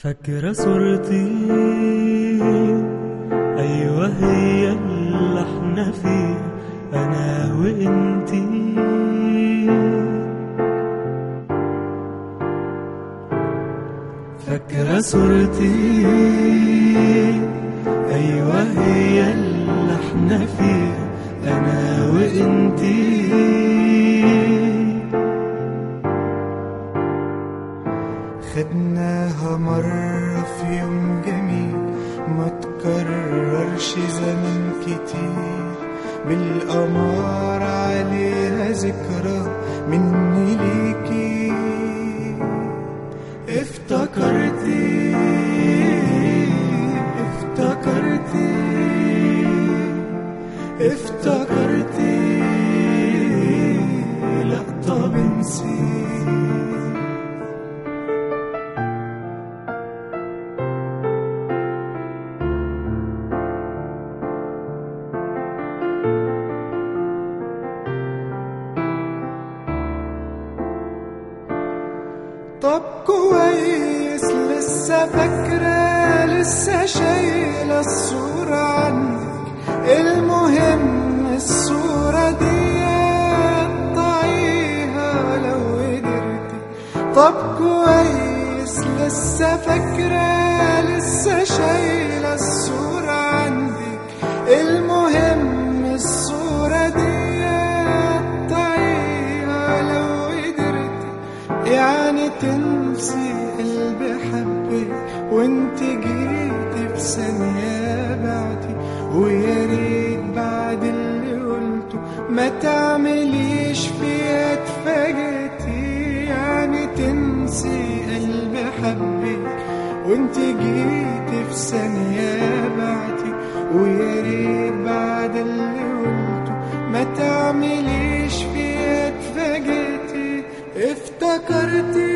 فاكرة صورتي أيوة هي اللي احنا فيه أنا وإنتي فاكرة صورتي أيوة هي اللي احنا فيه أنا وإنتي خدناها مرة في يوم جميل ما تكررش زمن كتير بالقمر عليها ذكرى مني ليكي افتكرتي افتكرتي افتكرتي لا طب نسيت طب كويس لسه فاكرة لسه شايلة الصورة عنك المهم الصورة دي قطعيها لو قدرتي طب كويس لسه فاكرة لسه شايلة الصورة عندك المهم الصورة دي قطعيها لو قدرتي يعني تنسي قلبي حبك وانت جيتي في ثانية بعدي ويا ريت بعد اللي قلته ما تعمليش فيها اتفاجئتي يعني تنسي قلبي حبك وانت جيتي في ثانية بعدي ويا ريت بعد اللي قلته ما تعمليش فيها اتفاجئتي افتكرتي